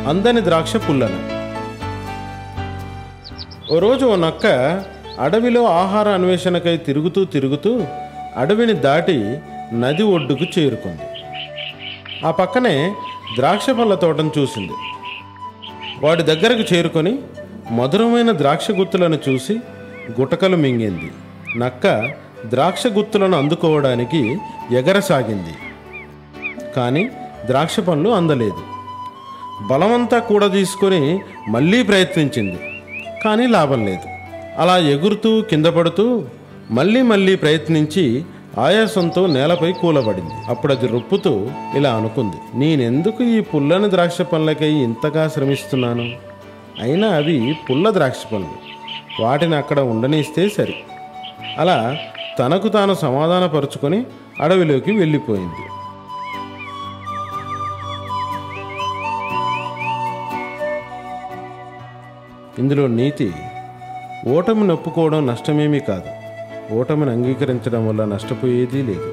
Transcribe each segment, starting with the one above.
అందని ద్రాక్ష పుల్లన ఓ రోజు ఓ నక్క అడవిలో ఆహార అన్వేషణకై తిరుగుతూ తిరుగుతూ అడవిని దాటి నది ఒడ్డుకు చేరుకుంది ఆ పక్కనే ద్రాక్ష పళ్ళ తోటను చూసింది వాడి దగ్గరకు చేరుకొని మధురమైన ద్రాక్ష గుత్తులను చూసి గుటకలు మింగింది నక్క ద్రాక్ష గుత్తులను అందుకోవడానికి ఎగరసాగింది కానీ ద్రాక్ష పండ్లు అందలేదు బలమంతా కూడా తీసుకొని మళ్ళీ ప్రయత్నించింది కానీ లాభం లేదు అలా ఎగురుతూ కింద పడుతూ మళ్ళీ మళ్ళీ ప్రయత్నించి ఆయాసంతో నేలపై కూలబడింది అప్పుడు అది రొప్పుతూ ఇలా అనుకుంది నేనెందుకు ఈ పుల్లని ద్రాక్ష పండ్లకై ఇంతగా శ్రమిస్తున్నాను అయినా అవి పుల్ల ద్రాక్ష పండ్లు వాటిని అక్కడ ఉండనిస్తే సరి అలా తనకు తాను సమాధానపరుచుకొని అడవిలోకి వెళ్ళిపోయింది ఇందులో నీతి ఓటమి నొప్పుకోవడం నష్టమేమీ కాదు ఓటమిని అంగీకరించడం వల్ల నష్టపోయేదీ లేదు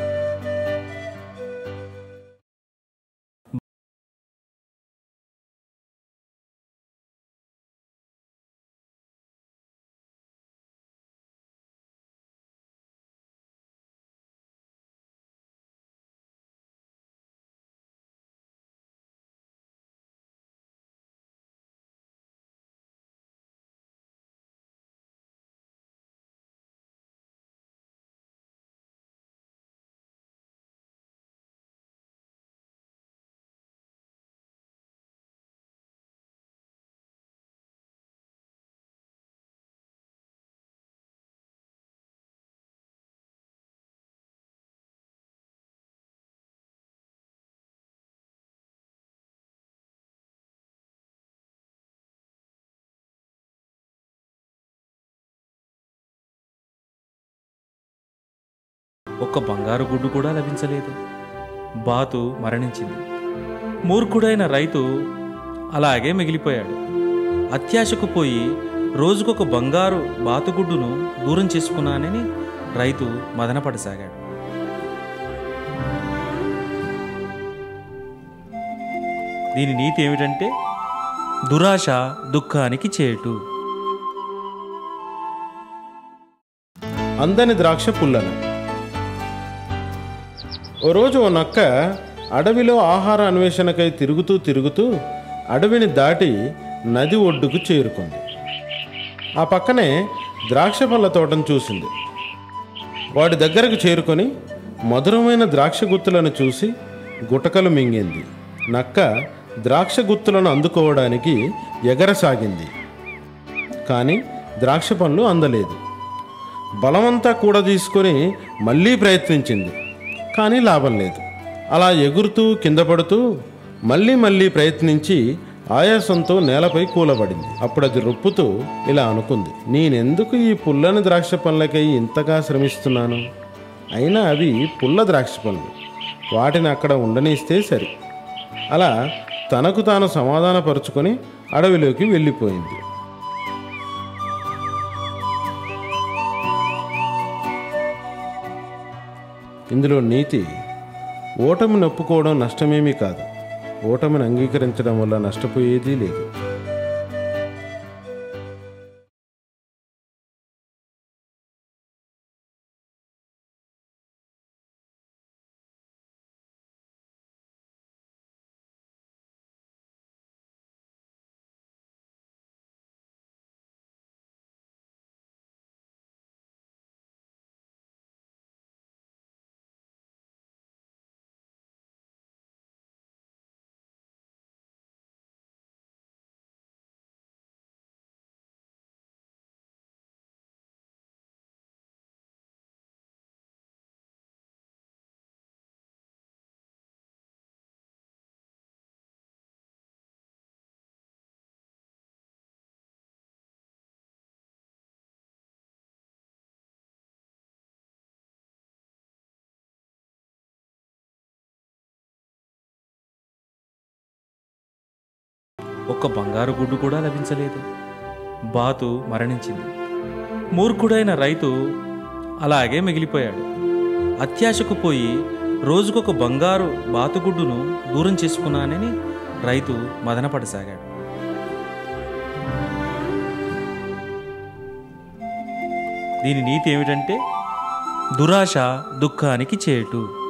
ఒక్క బంగారు గుడ్డు కూడా లభించలేదు బాతు మరణించింది మూర్ఖుడైన రైతు అలాగే మిగిలిపోయాడు అత్యాశకు పోయి రోజుకొక బంగారు బాతుగుడ్డును దూరం చేసుకున్నానని రైతు మదనపడసాగాడు దీని నీతి ఏమిటంటే దురాశ దుఃఖానికి చేటు అందని ద్రాక్ష పుల్లన ఓ రోజు ఓ నక్క అడవిలో ఆహార అన్వేషణకై తిరుగుతూ తిరుగుతూ అడవిని దాటి నది ఒడ్డుకు చేరుకుంది ఆ పక్కనే ద్రాక్ష పళ్ళ తోటను చూసింది వాడి దగ్గరకు చేరుకొని మధురమైన ద్రాక్ష గుత్తులను చూసి గుటకలు మింగింది నక్క ద్రాక్ష గుత్తులను అందుకోవడానికి ఎగరసాగింది కానీ ద్రాక్ష పండ్లు అందలేదు బలమంతా కూడా తీసుకొని మళ్ళీ ప్రయత్నించింది కానీ లాభం లేదు అలా ఎగురుతూ కింద పడుతూ మళ్ళీ మళ్ళీ ప్రయత్నించి ఆయాసంతో నేలపై కూలబడింది అప్పుడు అది రొప్పుతూ ఇలా అనుకుంది నేనెందుకు ఈ పుల్లని ద్రాక్ష పండ్లకై ఇంతగా శ్రమిస్తున్నాను అయినా అవి పుల్ల ద్రాక్ష పండ్లు వాటిని అక్కడ ఉండనిస్తే సరి అలా తనకు తాను సమాధానపరుచుకొని అడవిలోకి వెళ్ళిపోయింది ఇందులో నీతి ఓటమి నొప్పుకోవడం నష్టమేమీ కాదు ఓటమిని అంగీకరించడం వల్ల నష్టపోయేదీ లేదు ఒక్క బంగారు గుడ్డు కూడా లభించలేదు బాతు మరణించింది మూర్ఖుడైన రైతు అలాగే మిగిలిపోయాడు అత్యాశకు పోయి రోజుకొక బంగారు బాతుగుడ్డును దూరం చేసుకున్నానని రైతు మదనపడసాగాడు దీని నీతి ఏమిటంటే దురాశ దుఃఖానికి చేటు